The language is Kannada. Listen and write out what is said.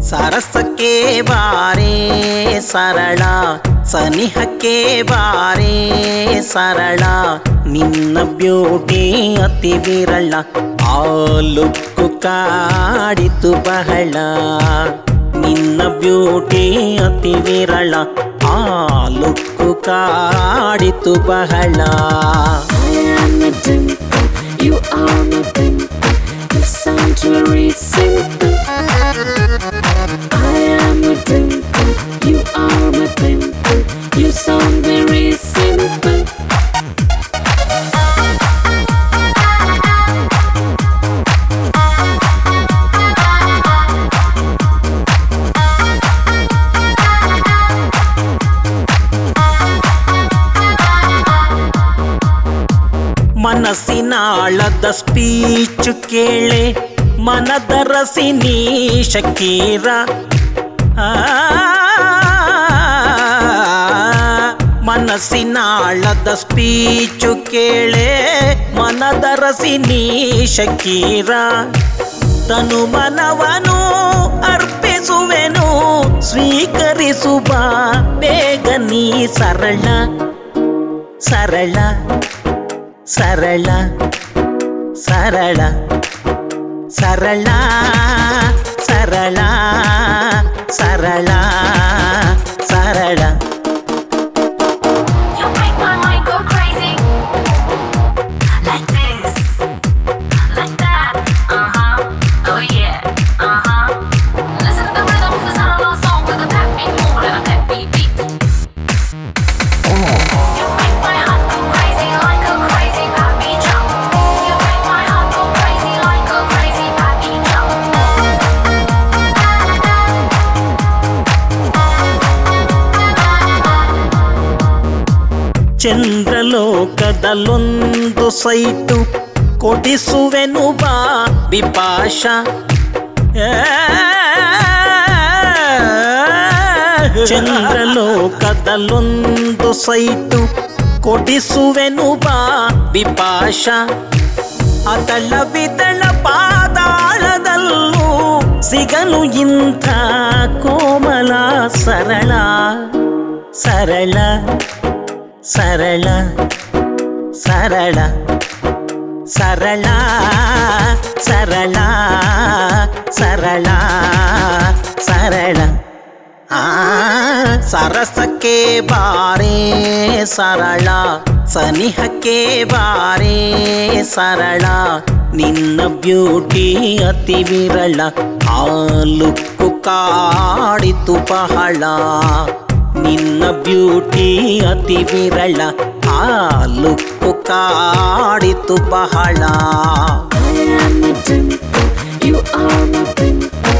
ಸರಸಕ್ಕೆ ಬಾರೇ ಸರಳ ಸನಿಹಕ್ಕೆ ಬಾರೇ ಸರಳ ನಿನ್ನ ಬ್ಯೂಟಿ ಅತಿ ವಿರಳ ಆ ಲುಕ್ಕು ಕಾಡಿತು ಬಹಳ ನಿನ್ನ ಬ್ಯೂಟಿ ಅತಿ ವಿರಳ ಆ ಲುಕ್ಕು ಕಾಡಿತು ಬಹಳ I am a dimple, you are my pimple. You sound very simple. I am a dimple, you are my pimple. You sound very simple. ಮನಸ್ಸಿನಾಳದ ಸ್ಪೀಚ್ ಕೇಳೆ ಮನದರಸಿ ನೀ ಶಕೀರ ಆ, ಮನಸ್ಸಿನಾಳದ ಸ್ಪೀಚು ಕೇಳೆ ಮನದರಸಿ ನೀ ಶಕೀರ ತನು ಮನವನು ಅರ್ಪಿಸುವೆನು ಸ್ವೀಕರಿಸುವ ಬೇಗ ನೀ ಸರಳ ಸರಳ ಸರಳ ಸರಳ ಸರಳ ಸರಳ ಸರಳ ಸರಳ You make my mind go crazy. Like this, like that. Uh huh. Oh yeah. Uh huh. Listen to the rhythm of the sound of our song with a backbeat more than a backbeat beat. You make my heart go crazy like a crazy backbeat jump. You make my heart go crazy like a crazy backbeat jump. ಚಂದ್ರಲೋಕದಲ್ಲೊಂದು ಸೈಟು ಕೊಡಿಸುವೆನು ಬಾ ಬಿಪಾಶ ಏ, ಚಂದ್ರಲೋಕದಲ್ಲೊಂದು ಸೈಟು ಕೊಡಿಸುವೆನು ಬಾ ಬಿಪಾಶ ಅದಳ ವಿದಳ ಪಾದಾಳದಲ್ಲೂ ಸಿಗಲು ಇಂಥ ಕೋಮಲ ಸರಳ ಸರಳ ಸರಳ ಸರಳ ಸರಳ ಸರಳ ಸರಳ ಸರಳ ಆ ಸರಸಕ್ಕೆ ಬಾರೇ ಸರಳ ಸನಿಹಕ್ಕೆ ಬಾರೇ ಸರಳ ನಿನ್ನ ಬ್ಯೂಟಿ ಅತಿ ವಿರಳ ಆ ಲುಕ್ಕು ಕಾಡಿತು ಬಹಳ ನಿನ್ನ ಬ್ಯೂಟಿ ಅತಿ ವಿರಳ ಆ ಲುಕ್ಕು ಕಾಡಿತು ಬಹಳ I am a dimple, you are my pimple.